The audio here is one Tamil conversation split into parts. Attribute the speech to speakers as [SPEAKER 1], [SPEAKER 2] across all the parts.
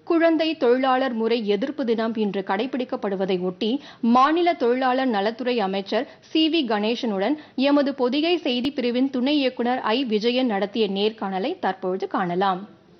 [SPEAKER 1] குழந்தை தொழிலாளர் முறை எதிர்ப்பு தினம் இன்று கடைபிடிக்கப்படுவதை ஒட்டி மாநில தொழிலாளர் நலத்துறை அமைச்சர் சி வி கணேசனுடன் எமது பொதிகை செய்தி பிரிவின் துணை இயக்குனர் ஐ விஜயன் நடத்திய நேர்காணலை தற்பொழுது காணலாம்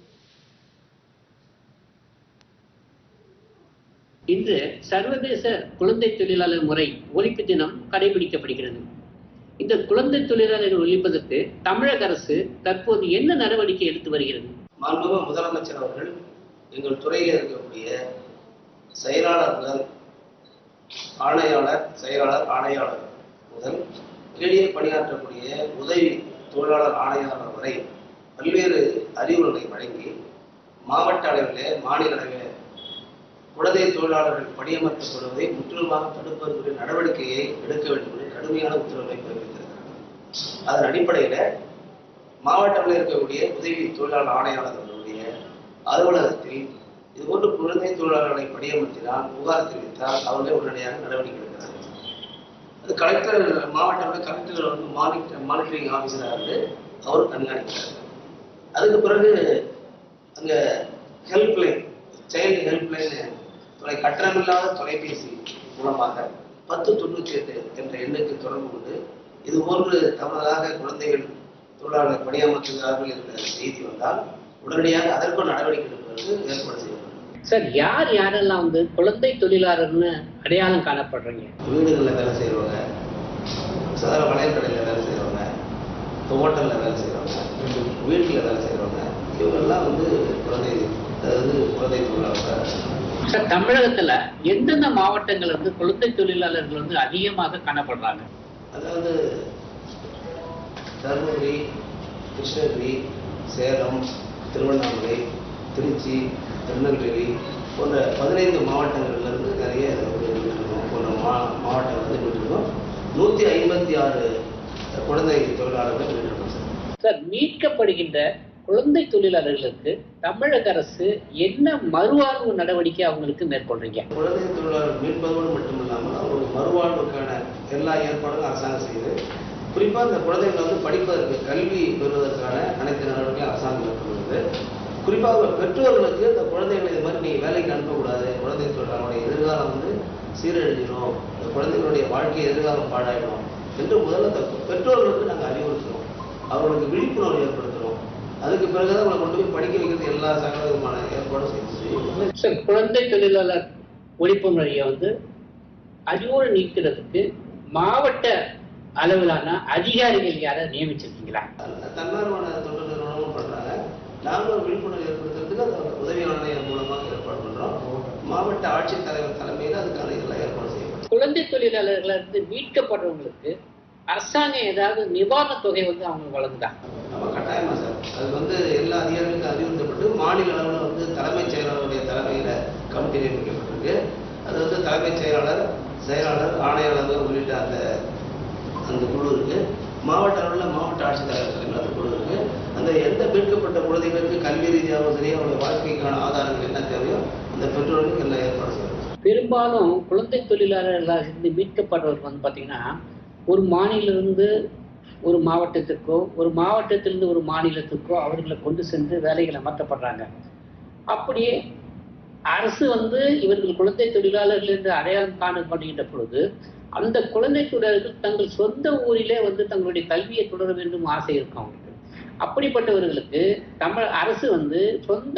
[SPEAKER 2] இன்று சர்வதேச குழந்தை தொழிலாளர் முறை ஒழிப்பு தினம் கடைபிடிக்கப்படுகிறது இந்த குழந்தை தொழிலாளர்கள் ஒழிப்பதற்கு தமிழக அரசு தற்போது என்ன நடவடிக்கை எடுத்து வருகிறது
[SPEAKER 3] மாண்புமிகு முதலமைச்சர் அவர்கள் எங்கள் துறையில் இருக்கக்கூடிய செயலாளர் முதல் ஆணையாளர் செயலாளர் ஆணையாளர் முதல் கீழே பணியாற்றக்கூடிய உதவி தொழிலாளர் ஆணையாளர் வரை பல்வேறு அறிவுரைகளை வழங்கி மாவட்ட அளவிலே மாநில அளவிலே குழந்தை தொழிலாளர்கள் பணியமர்த்தப்படுவதை முற்றிலுமாக தடுப்பதற்குரிய நடவடிக்கையை எடுக்க வேண்டும் என்று கடுமையான உத்தரவை பிறப்பித்திருக்கிறார்கள் அதன் அடிப்படையில் மாவட்டத்தில் இருக்கக்கூடிய உதவி தொழிலாளர் ஆணையாளர்களுடைய அலுவலகத்தில் இதுபோன்று குழந்தை தொழிலாளர்களை பணியமர்த்தினால் புகார் தெரிவித்தால் அவர்களே உடனடியாக நடவடிக்கை எடுக்கிறார்கள் அது கலெக்டர் மாவட்டத்தில் கலெக்டர் வந்து மானிட்டர் மானிட்டரிங் ஆஃபீஸராக இருந்து அவர் கண்காணிக்கிறார் அதுக்கு பிறகு அங்கே ஹெல்ப்லைன் சைல்டு ஹெல்ப்லைன் தொலை கட்டணமில்லாத தொலைபேசி மூலமாக பத்து தொண்ணூற்றி எட்டு என்ற எண்ணுக்கு தொடர்பு கொண்டு இது போன்று தவறுதலாக குழந்தைகள் தொழிலாளர்கள் பணியமர்த்துகிறார்கள் என்ற செய்தி வந்தால் உடனடியாக அதற்கும் நடவடிக்கை எடுப்பதற்கு ஏற்பாடு செய்யப்படும்
[SPEAKER 2] சார் யார் யாரெல்லாம் வந்து குழந்தை தொழிலாளர்னு அடையாளம் காணப்படுறீங்க
[SPEAKER 3] வீடுகளில் வேலை செய்கிறவங்க சாதாரண வளையல் கடையில் வேலை செய்கிறவங்க ஹோட்டலில் வேலை செய்கிறவங்க வீட்டில் வேலை செய்கிறவங்க இவங்கெல்லாம் வந்து குழந்தை அதாவது குழந்தை தொழிலாளர்கள்
[SPEAKER 2] சார் தமிழகத்துல எந்தெந்த மாவட்டங்கள் வந்து குழந்தை தொழிலாளர்கள் வந்து அதிகமாக காணப்படுறாங்க
[SPEAKER 3] அதாவது தருமபுரி கிருஷ்ணகிரி சேலம் திருவண்ணாமலை திருச்சி திருநெல்வேலி போன்ற பதினைந்து மாவட்டங்கள்ல இருந்து நிறைய விட்டுருக்கோம் போன்ற மா மாவட்டங்கள் வந்து விட்டுருக்கோம் நூற்றி ஐம்பத்தி ஆறு குழந்தை தொழிலாளர்கள் விட்டுருக்கோம் சார்
[SPEAKER 2] சார் மீட்கப்படுகின்ற குழந்தை தொழிலாளர்களுக்கு தமிழக அரசு என்ன மறுவாழ்வு நடவடிக்கை அவங்களுக்கு மேற்கொள்றீங்க
[SPEAKER 3] குழந்தை தொழிலாளர் மீட்பதோடு மட்டுமில்லாமல் அவங்களுக்கு மறுவாழ்வுக்கான எல்லா ஏற்பாடுகளும் அரசாங்கம் செய்யுது குறிப்பாக இந்த குழந்தைகளை வந்து படிப்பதற்கு கல்வி பெறுவதற்கான அனைத்து நடவடிக்கையும் அரசாங்கம் மேற்கொள்கிறது குறிப்பாக அவங்க பெற்றோர்களுக்கு இந்த குழந்தைகளை இது மாதிரி நீ வேலைக்கு அனுப்பக்கூடாது குழந்தை தொழிலாளருடைய எதிர்காலம் வந்து சீரழிஞ்சிடும் இந்த குழந்தைகளுடைய வாழ்க்கை எதிர்காலம் பாழாயிடும் என்று முதல்ல இந்த பெற்றோர்களுக்கு நாங்கள் அறிவுறுத்துறோம் அவர்களுக்கு விழிப்புணர்வு ஏற்படுத்துகிறோம் அதுக்கு பிறகுதான் அவங்களை கொண்டு போய் படிக்க வைக்கிறது எல்லா சகல விதமான ஏற்பாடும் செய்து செய்யும்
[SPEAKER 2] சார் குழந்தை தொழிலாளர் ஒழிப்பு முறையை வந்து அறிவோடு நீக்கிறதுக்கு மாவட்ட அளவிலான அதிகாரிகள் யாரை நியமிச்சிருக்கீங்களா
[SPEAKER 3] அந்த தன்னார்வன தொண்டு நிறுவனமும் பண்றாங்க நாங்களும் விழிப்புணர்வு ஏற்படுத்துறதுக்கு அந்த உதவி ஆணையர் மூலமாக ஏற்பாடு பண்றோம் மாவட்ட ஆட்சித்தலைவர் தலைமையில் அதுக்கான இதெல்லாம் ஏற்பாடு செய்யப்படும்
[SPEAKER 2] குழந்தை தொழிலாளர்களை இருந்து மீட்கப்படுறவங்களுக்கு அரசாங்கம் ஏதாவது நிவாரணத் தொகை வந்து அவங்களுக்கு வழங்குதா
[SPEAKER 3] நம்ம கட்டாயமா சார் அது வந்து எல்லா அதிகாரிகளுக்கும் அறிவுறுத்தப்பட்டு மாநில அளவில் வந்து தலைமைச் செயலாளருடைய தலைமையில கமிட்டி நியமிக்கப்பட்டிருக்கு அது வந்து தலைமைச் செயலாளர் செயலாளர் ஆணையாளர்கள் உள்ளிட்ட அந்த அந்த குழு இருக்கு மாவட்ட அளவில் மாவட்ட ஆட்சித்தலைவர் தலைமையில் அந்த குழு இருக்கு அந்த எந்த மீட்கப்பட்ட குழந்தைகளுக்கு கல்வி ரீதியாகவும் சரி அவருடைய வாழ்க்கைக்கான ஆதாரங்கள் என்ன தேவையோ அந்த பெற்றோர்களுக்கு எல்லாம் ஏற்பாடு செய்யணும்
[SPEAKER 2] பெரும்பாலும் குழந்தை தொழிலாளர்களாக இருந்து மீட்கப்படுறவர்கள் வந்து பார்த்தீங்கன்னா ஒரு மாநிலிருந்து ஒரு மாவட்டத்திற்கோ ஒரு மாவட்டத்திலிருந்து ஒரு மாநிலத்திற்கோ அவர்களை கொண்டு சென்று வேலைகளை மாற்றப்படுறாங்க அப்படியே அரசு வந்து இவர்கள் குழந்தை தொழிலாளர்கள் என்று அடையாளம் காணப்படுகின்ற பொழுது அந்த குழந்தை தொழிலாளர்கள் தங்கள் சொந்த ஊரிலே வந்து தங்களுடைய கல்வியை தொடர வேண்டும் ஆசை இருக்கும் அவங்களுக்கு அப்படிப்பட்டவர்களுக்கு தமிழ் அரசு வந்து சொந்த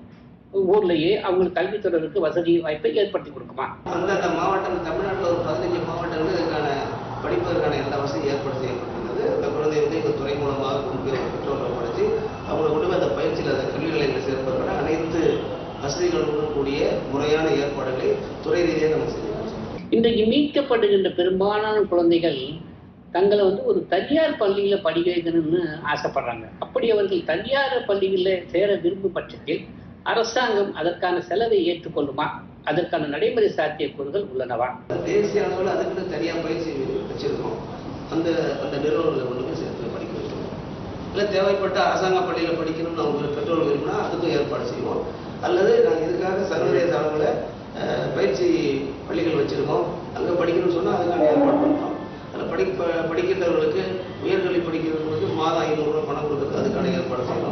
[SPEAKER 2] ஊர்லயே அவங்களுக்கு கல்வி தொடர்புக்கு வசதி வாய்ப்பை ஏற்படுத்தி கொடுக்குமா
[SPEAKER 3] அந்தந்த மாவட்டம் தமிழ்நாட்டில் ஒரு பதினஞ்சு மாவட்டங்கள் இதுக்கான படிப்பதற்கான எல்லா வசதியும் ஏற்பாடு செய்யப்பட்டிருக்கிறது அந்த குழந்தை வந்து எங்கள் துறை மூலமாக கொண்டு போய் பெற்றோர்கள் படித்து அவங்களை கொண்டு போய் அந்த பயிற்சியில் அந்த கல்வி நிலையத்தில் சேர்ப்பதற்கான அனைத்து வசதிகளுடன் கூடிய முறையான ஏற்பாடுகளை துறை ரீதியாக நம்ம செஞ்சிருக்கோம்
[SPEAKER 2] இன்றைக்கு மீட்கப்படுகின்ற பெரும்பாலான குழந்தைகள் தங்களை வந்து ஒரு தனியார் பள்ளியில படிக்க வைக்கணும்னு ஆசைப்படுறாங்க அப்படி அவர்கள் தனியார் பள்ளிகளில் சேர விரும்பும் பட்சத்தில் அரசாங்கம் அதற்கான செலவை ஏற்றுக்கொள்ளுமா அதற்கான நடைமுறை சாத்தியக்கூறுகள் உள்ளனவா
[SPEAKER 3] தேசிய அளவில் அதுக்குன்னு தனியாக பயிற்சி வச்சிருக்கோம் அந்த அந்த நிறுவனங்களை கொண்டு போய் சேர்த்து படிக்க வச்சிருக்கோம் இல்லை தேவைப்பட்ட அரசாங்க பள்ளியில் படிக்கணும்னு அவங்க பெற்றோர் விரும்பினா அதுக்கும் ஏற்பாடு செய்வோம் அல்லது நாங்கள் இதுக்காக சர்வதேச அளவில் அஹ், பயிற்சி பள்ளிகள் வச்சிருக்கோம் அங்கே படிக்கணும்னு சொன்னால் அதுக்கான ஏற்பாடு பண்ணுறோம் அதில் படி ப- படிக்கின்றவர்களுக்கு உயர்கல்வி படிக்கிறவர்களுக்கு மாதம் ஐநூறுரூவா பணம் கொடுக்குறது அதுக்கான ஏற்பாடு செய்யணும்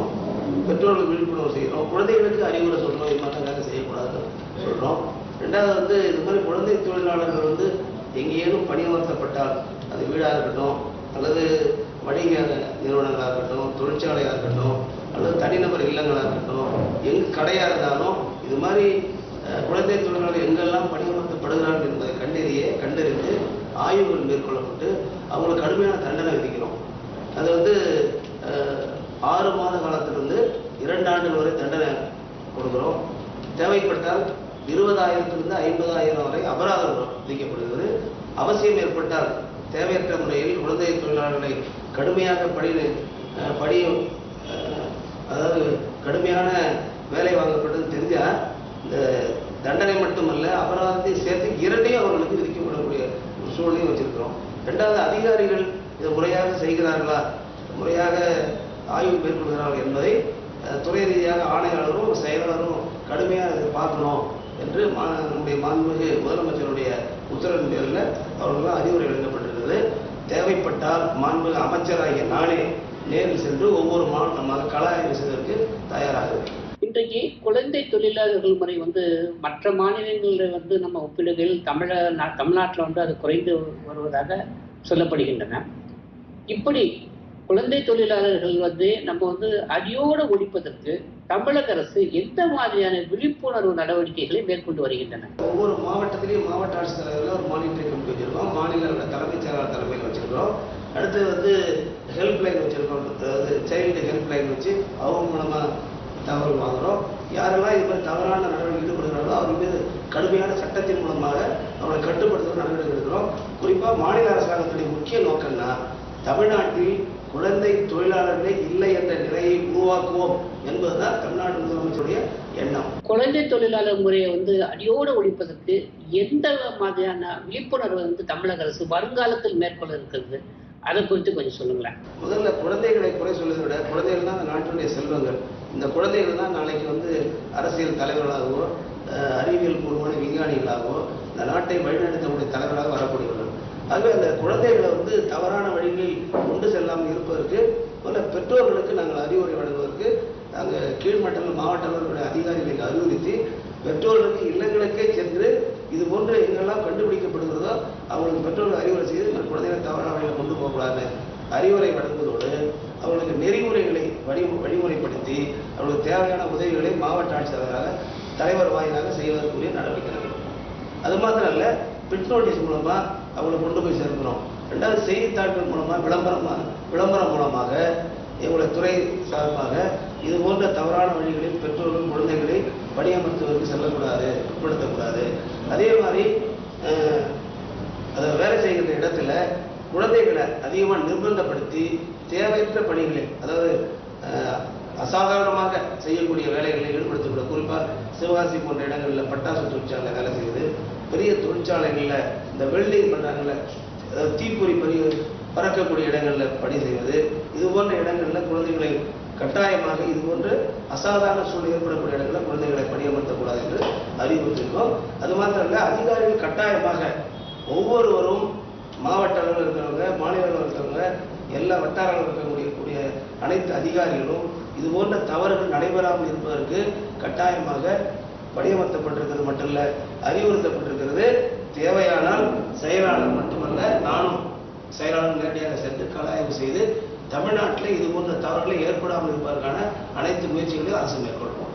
[SPEAKER 3] பெற்றோர்களுக்கு விழிப்புணர்வு செய்கிறோம் குழந்தைகளுக்கு அறிவுரை சொல்றோம் இது மாதிரி வேலை செய்யக்கூடாதுன்னு சொல்றோம் ரெண்டாவது வந்து இது மாதிரி குழந்தை தொழிலாளர்கள் வந்து எங்கேயும் பணியமர்த்தப்பட்டால் அது வீடாக இருக்கட்டும் அல்லது வணிக நிறுவனங்களாக இருக்கட்டும் தொழிற்சாலையாக இருக்கட்டும் அல்லது தனிநபர் இல்லங்களாக இருக்கட்டும் எங்க கடையாக இருந்தாலும் இது மாதிரி அஹ், குழந்தை தொழிலாளர்கள் எங்கெல்லாம் பணியமர்த்தப்படுகிறார்கள் என்பதை கண்டறிய கண்டறிந்து ஆய்வுகள் மேற்கொள்ளப்பட்டு அவங்களுக்கு கடுமையான தண்டனை விதிக்கிறோம் அது வந்து அஹ், ஆறு மாத காலத்திலிருந்து இரண்டு ஆண்டுகள் வரை தண்டனை கொடுக்கிறோம் தேவைப்பட்டால் இருபதாயிரத்திலிருந்து ஐம்பதாயிரம் வரை அபராதம் விதிக்கப்படுகிறது அவசியம் ஏற்பட்டால் தேவையற்ற முறையில் குழந்தை தொழிலாளர்களை கடுமையாக பணி அஹ், பணி அஹ், அதாவது கடுமையான வேலை வாங்கப்பட்டது தெரிஞ்சால் இந்த தண்டனை மட்டுமல்ல அபராதத்தை சேர்த்து இரண்டையும் அவர்களுக்கு விதிக்கப்படக்கூடிய ஒரு சூழ்நிலையும் வச்சிருக்கிறோம் ரெண்டாவது அதிகாரிகள் இதை முறையாக செய்கிறார்களா முறையாக ஆய்வு மேற்கொள்கிறார்கள் என்பதை அஹ், துறை ரீதியாக ஆணையாளரும் செயலாளரும் கடுமையாக இதை பார்க்கணும் என்று மா- நம்முடைய மாண்புமிகு முதலமைச்சருடைய உத்தரவின் பேரில் அவர்களுக்கு அறிவுரை வழங்கப்பட்டிருக்கிறது தேவைப்பட்டால் மாண்புமிகு அமைச்சராகிய நானே நேரில் சென்று ஒவ்வொரு மாவட்டமாக கள ஆய்வு செய்வதற்கு தயாராக இருக்கிறேன்
[SPEAKER 2] இன்றைக்கு குழந்தை தொழிலாளர்கள் முறை வந்து மற்ற மாநிலங்களில் வந்து நம்ம ஒப்பிடுகையில் தமிழ நா- தமிழ்நாட்டில் வந்து அது குறைந்து வருவதாக சொல்லப்படுகின்றன இப்படி குழந்தை தொழிலாளர்கள் வந்து நம்ம வந்து அடியோடு ஒழிப்பதற்கு தமிழக அரசு எந்த மாதிரியான விழிப்புணர்வு நடவடிக்கைகளை மேற்கொண்டு வருகின்றன
[SPEAKER 3] ஒவ்வொரு மாவட்டத்திலையும் மாவட்ட ஆட்சித்தலைவரில் ஒரு மானிட்டரிங் கமிட்டி வச்சிருக்கோம் மாநில தலைமைச் செயலாளர் தலைமையில் வச்சிருக்கிறோம் அடுத்து வந்து ஹெல்ப் லைன் வச்சிருக்கோம் அதாவது சைல்டு ஹெல்ப் லைன் வச்சு அவங்க மூலமா தகவல் வாங்குறோம் யாரெல்லாம் இது மாதிரி தவறான நடவடிக்கை ஈடுபடுகிறார்களோ அவர் மீது கடுமையான சட்டத்தின் மூலமாக அவங்களை கட்டுப்படுத்த நடவடிக்கை எடுக்கிறோம் குறிப்பா மாநில அரசாங்கத்துடைய முக்கிய நோக்கம்னா தமிழ்நாட்டில் குழந்தை தொழிலாளர்களே இல்லை என்ற நிலையை உருவாக்குவோம் என்பதுதான் தமிழ்நாடு முதலமைச்சருடைய எண்ணம்
[SPEAKER 2] குழந்தை தொழிலாளர் முறையை வந்து அடியோடு ஒழிப்பதற்கு எந்த மாதிரியான விழிப்புணர்வு வந்து தமிழக அரசு வருங்காலத்தில் மேற்கொள்ள இருக்கிறது அதை குறித்து கொஞ்சம் சொல்லுங்களேன்
[SPEAKER 3] முதல்ல குழந்தைகளை குறை சொல்வதை விட குழந்தைகள் தான் இந்த நாட்டினுடைய செல்வங்கள் இந்த குழந்தைகள் தான் நாளைக்கு வந்து அரசியல் தலைவர்களாகவோ அஹ், அறிவியல் பூர்வமான விஞ்ஞானிகளாகவோ இந்த நாட்டை வழிநடத்தக்கூடிய தலைவராக வரக்கூடியவர்கள் ஆகவே அந்த குழந்தைகளை வந்து தவறான வழிகளில் கொண்டு செல்லாமல் இருப்பதற்கு முதல்ல பெற்றோர்களுக்கு நாங்கள் அறிவுரை வழங்குவதற்கு நாங்கள் கீழ்மட்டத்தில் மாவட்ட அளவிலுடைய அதிகாரிகளுக்கு அறிவுறுத்தி பெற்றோர்களுக்கு இல்லங்களுக்கே சென்று இது போன்று எங்கெல்லாம் கண்டுபிடிக்கப்படுகிறதோ அவங்களுக்கு பெற்றோர்கள் அறிவுரை செய்து இந்த குழந்தைகளை தவறான வழியில் கொண்டு போகக்கூடாது அறிவுரை வழங்குவதோடு அவர்களுக்கு நெறிமுறைகளை வழி வழிமுறைப்படுத்தி அவர்களுக்கு தேவையான உதவிகளை மாவட்ட ஆட்சித்தலைவராக தலைவர் வாயிலாக செய்வதற்குரிய நடவடிக்கை எடுக்கணும் அது மாத்திரம் இல்ல பிட் நோட்டீஸ் மூலமா அவங்களை கொண்டு போய் சேர்க்கிறோம் ரெண்டாவது செய்தித்தாள்கள் மூலமா விளம்பரமா விளம்பரம் மூலமாக எங்களுடைய துறை சார்பாக இது போன்ற தவறான வழிகளில் பெற்றோர்கள் குழந்தைகளை பணியமர்த்துவதற்கு செல்லக்கூடாது உட்படுத்தக்கூடாது அதே மாதிரி அஹ், அதை வேலை செய்கின்ற இடத்துல குழந்தைகளை அதிகமாக நிர்பந்தப்படுத்தி தேவையற்ற பணிகளில் அதாவது அஹ், அசாதாரணமாக செய்யக்கூடிய வேலைகளில் ஈடுபடுத்தக்கூட குறிப்பாக சிவகாசி போன்ற இடங்களில் பட்டாசு தொழிற்சாலை வேலை செய்யுது பெரிய தொழிற்சாலைகளில் இந்த வெல்டிங் பண்ணுறாங்கல்ல அதாவது தீப்பொறி பறி பறக்கக்கூடிய இடங்களில் பணி செய்வது இது போன்ற இடங்களில் குழந்தைகளை கட்டாயமாக இது போன்று அசாதாரண சூழ்நிலை ஏற்படக்கூடிய இடங்களில் குழந்தைகளை பணியமர்த்தக்கூடாது என்று அறிவுறுத்திருக்கோம் அது மாத்திரமல்ல அதிகாரிகள் கட்டாயமாக ஒவ்வொருவரும் மாவட்ட அளவில் இருக்கிறவங்க மாநில அளவில் இருக்கிறவங்க எல்லா வட்டார அளவில் இருக்கக்கூடிய கூடிய அனைத்து அதிகாரிகளும் இது போன்ற தவறுகள் நடைபெறாமல் இருப்பதற்கு கட்டாயமாக பணியமர்த்தப்பட்டிருக்கிறது மட்டுமல்ல அறிவுறுத்தப்பட்டிருக்கிறது தேவையானால் செயலாளர் மட்டுமல்ல நானும் செயலாளர் நேரடியாக சென்று கலாய்வு செய்து தமிழ்நாட்டில் இது போன்ற தவறுகளை ஏற்படாமல் இருப்பதற்கான அனைத்து முயற்சிகளையும் அரசு மேற்கொள்வோம்